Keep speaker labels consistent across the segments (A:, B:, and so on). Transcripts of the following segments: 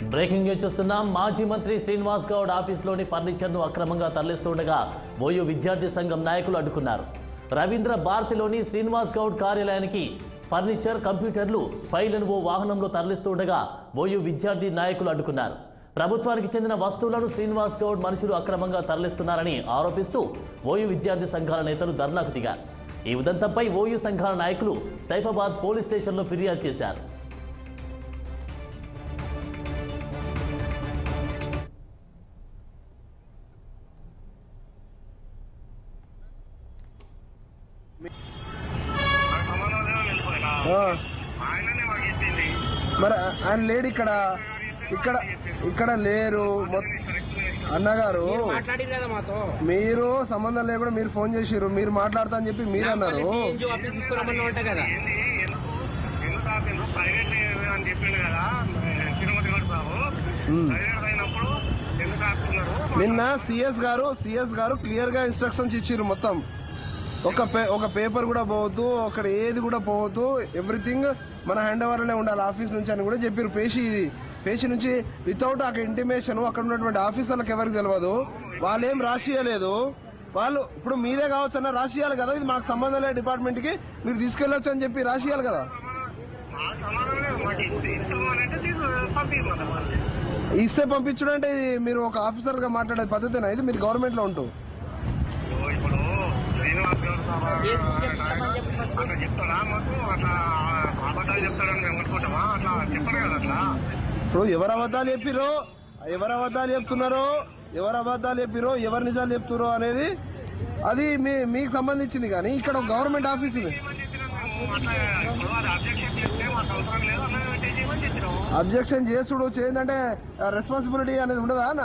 A: breaking news చూస్తున్నాం మాజీ మంత్రి శ్రీనివాస్ గౌడ్ ఆఫీస్లోని ఫర్నిచర్ను అక్రమంగా తరలిస్తుండగా ఓయూ విద్యార్థి సంఘం నాయకులు అడ్డుకున్నారు రవీంద్ర భారతిలోని శ్రీనివాస్ గౌడ్ కార్యాలయానికి ఫర్నిచర్ కంప్యూటర్లు ఫైళ్లను ఓ వాహనంలో తరలిస్తుండగా ఓయూ విద్యార్థి నాయకులు అడ్డుకున్నారు ప్రభుత్వానికి చెందిన వస్తువులను శ్రీనివాస్ గౌడ్ మనుషులు అక్రమంగా తరలిస్తున్నారని ఆరోపిస్తూ ఓయూ విద్యార్థి సంఘాల నేతలు ధర్నాకు దిగారు ఈ ఉదంతంపై ఓయూ సంఘాల నాయకులు సైఫాబాద్ పోలీస్ స్టేషన్లో ఫిర్యాదు చేశారు
B: ఆ,
C: ఆయననే మాకు ఇచ్చింది
B: మరి ఆయన లేడు ఇక్కడ ఇక్కడ ఇక్కడ లేరు మొ- అన్నగారు
D: మాట్లాడిరు కదా మాతో
B: మీరు సంబంధం లేకుండా మీరు ఫోన్ చేసిర్రు మీరు మాట్లాడతా అని చెప్పి మీరు అన్నారు
D: టీఎన్జీ ఆఫీస్ తీసుకురమ్మన్నా ఉంటా కదా
C: ఏంది ఎందుకు ఎందుకు ఆపిండ్రు ప్రైవేట్ అని చెప్పిండు కదా తిరుమతి గౌడ్ బాబు ప్రైవేట్ అయినప్పుడు ఎందుకు ఆపుతున్నారు
B: నిన్న సిఎస్ గారు సిఎస్ గారు క్లియర్ గా ఇన్స్ట్రక్షన్స్ ఇచ్చిర్రు మొత్తం ఒక పే ఒక పేపర్ కూడా పోవద్దు అక్కడ ఏది కూడా పోవద్దు ఎవ్రీథింగ్ మన హ్యాండ్ ఓవర్లోనే ఉండాలి ఆఫీస్ నుంచి అని కూడా చెప్పారు పేషి ఇది పేషి నుంచి వితౌట్ అక్కడ ఇంటిమేషన్ అక్కడ ఉన్నటువంటి ఆఫీసర్లకు ఎవరికి తెలియదు వాళ్ళు ఏం రాసియలేదు వాళ్ళు ఇప్పుడు మీదే కావచ్చు అన్న రాసియాలి కదా ఇది మాకు సంబంధం లేదు డిపార్ట్మెంట్ కి మీరు తీసుకెళ్ళొచ్చు అని చెప్పి రాసియాలి కదా
C: మా సమాధానం లేదు మాకు ఇస్తే ఇస్తామని అంటే తీసు పంపించమంట
B: ఇస్తే పంపించడం అంటే ఇది మీరు ఒక ఆఫీసర్ గా మాట్లాడే పద్ధతేనా ఇది మీరు గవర్నమెంట్ లో ఉంటూ
C: ఇప్పుడు శ్రీనివాస్ గౌడ్ బాబా అట్లా చెప్తాడా మాకు అట్లా అబద్ధాలు చెప్తాడని మేము అనుకుంటామా అట్లా చెప్పరు కదా అట్లా
B: ఇప్పుడు ఎవరు అబద్ధాలు చెప్పిరో ఎవరు అబద్ధాలు చెప్తున్నారో ఎవరు అబద్ధాలు చెప్పిరో ఎవరు నిజాలు చెప్తున్నారో అనేది అది మీ మీకు సంబంధించింది కానీ ఇక్కడ ఒక గవర్నమెంట్ ఆఫీస్ ఉంది
C: ఏమని చెప్పినాం మేము అట్లా ఇప్పుడు అది అబ్జెక్షన్ చేస్తే మాకు అవసరం లేదు అన్న చేయమని చెప్పినాం
B: అబ్జెక్షన్ చేసుడు చేయందంటే రెస్పాన్సిబిలిటీ అనేది ఉండదా అన్న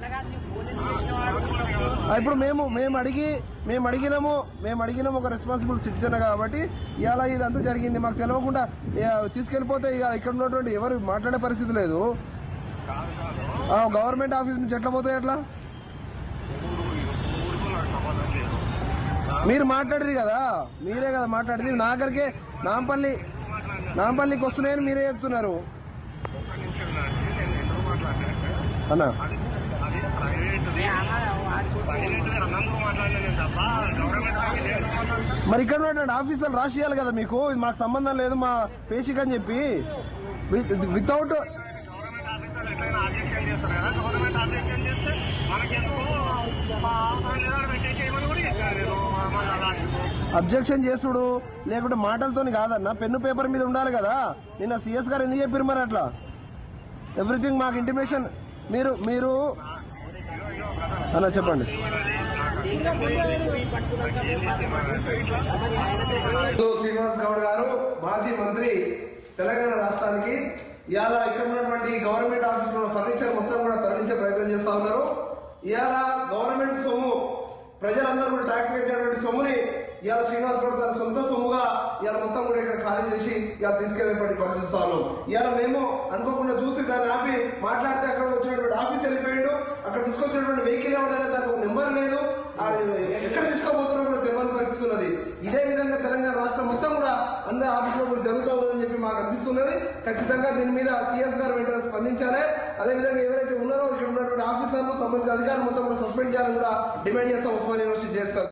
B: ఆ, ఇప్పుడు మేము మేము అడిగి మేము అడిగినాము మేము అడిగినాము ఒక రెస్పాన్సిబుల్ సిటిజన్ కాబట్టి ఇలా ఇదంతా జరిగింది మాకు తెలియకుండా ఇక తీసుకెళ్ళిపోతే ఇక ఇక్కడ ఉన్నటువంటి ఎవరు మాట్లాడే పరిస్థితి లేదు
C: కాదు కాదు
B: ఆ, గవర్నమెంట్ ఆఫీస్ నుంచి ఎట్లా పోతాయి ఎట్లా
C: ఊరుకు నాకు సంబంధం లేదు
B: మీరు మాట్లాడరు కదా మీరే కదా మాట్లాడింది నా దగ్గరికే నాంపల్లి నాంపల్లికి వస్తున్నాయని మీరే చెప్తున్నారు
C: ఒక్క నిమిషం నాటి నేను ఎందుకు మాట్లాడాను
B: అన్న
C: అది అది ప్రైవేట్ ప్రైవేట్ అన్నందుకు మాట్లాడినా నేను తప్ప గవర్నమెంట్ దానికి నేను మాట్లాడతా
B: మరి ఇక్కడ ఉన్నటువంటి ఆఫీసర్లు రాసియాలి కదా మీకు ఇది మాకు సంబంధం లేదు మా పేషిక్ అని చెప్పి వితౌట్
C: గవర్నమెంట్ ఆఫీసర్లు ఎట్లయినా ఆబ్జెక్షన్ చేస్తారు కదా గవర్నమెంట్ ఆబ్జెక్షన్ చేస్తే మనకెందుకు మా అవసరం లేదా పెట్టే చేయమని కూడా చెప్పాను నేను మా- మా అలాంటి
B: అబ్జెక్షన్ చేసుడు లేకుంటే మాటలతోని కాదన్న పెన్ను పేపర్ మీద ఉండాలి కదా నిన్న సిఎస్ గారు ఎందుకు చెప్పారు మరి అట్లా ఎవ్రీథింగ్ మాకు ఇంటిమేషన్ మీరు మీరు అన్న చెప్పండి శ్రీనివాస్ గౌడ్ గారు మాజీ మంత్రి తెలంగాణ రాష్ట్రానికి ఇవాళ ఇక్కడ ఉన్నటువంటి గవర్నమెంట్ ఆఫీస్ లో ఫర్నిచర్ మొత్తం కూడా తరలించే ప్రయత్నం చేస్తా ఉన్నారు ఇవాళ గవర్నమెంట్ సొమ్ము ప్రజలందరూ కూడా ట్యాక్స్ కట్టినటువంటి సొమ్ముని ఇవాళ శ్రీనివాస్ గౌడ్ తన సొంత సొమ్ముగా ఇవాళ మొత్తం కూడా ఇక్కడ ఖాళీ చేసి ఇవాళ తీసుకెళ్ళేటువంటి పరిస్థితి ఇవాళ మేము అనుకోకుండా చూసి దాన్ని ఆపి మాట్లాడితే అక్కడ వచ్చినటువంటి ఆఫీస్ వెళ్ళిపోయాడు అక్కడ తీసుకొచ్చినటువంటి వెహికల్ ఎవరైనా దానికి నెంబర్ లేదు ఆ ఎక్కడ తీసుకోబోతున్నా కూడా తెలియని పరిస్థితి ఉన్నది ఇదే విధంగా తెలంగాణ రాష్ట్రం మొత్తం కూడా అందరి ఆఫీసులో కూడా జరుగుతూ ఉందని చెప్పి మాకు అనిపిస్తున్నది ఖచ్చితంగా దీని మీద సిఎస్ గారు వెంటనే స్పందించాలి అదేవిధంగా ఎవరైతే ఉన్నారో ఇక్కడ ఉన్నటువంటి ఆఫీసర్లు సంబంధిత అధికారులు మొత్తం కూడా సస్పెండ్ చేయాలని కూడా డిమాండ్ చేస్తాం ఉస్మాన్ యూనివర్సిటీ చేస్తారు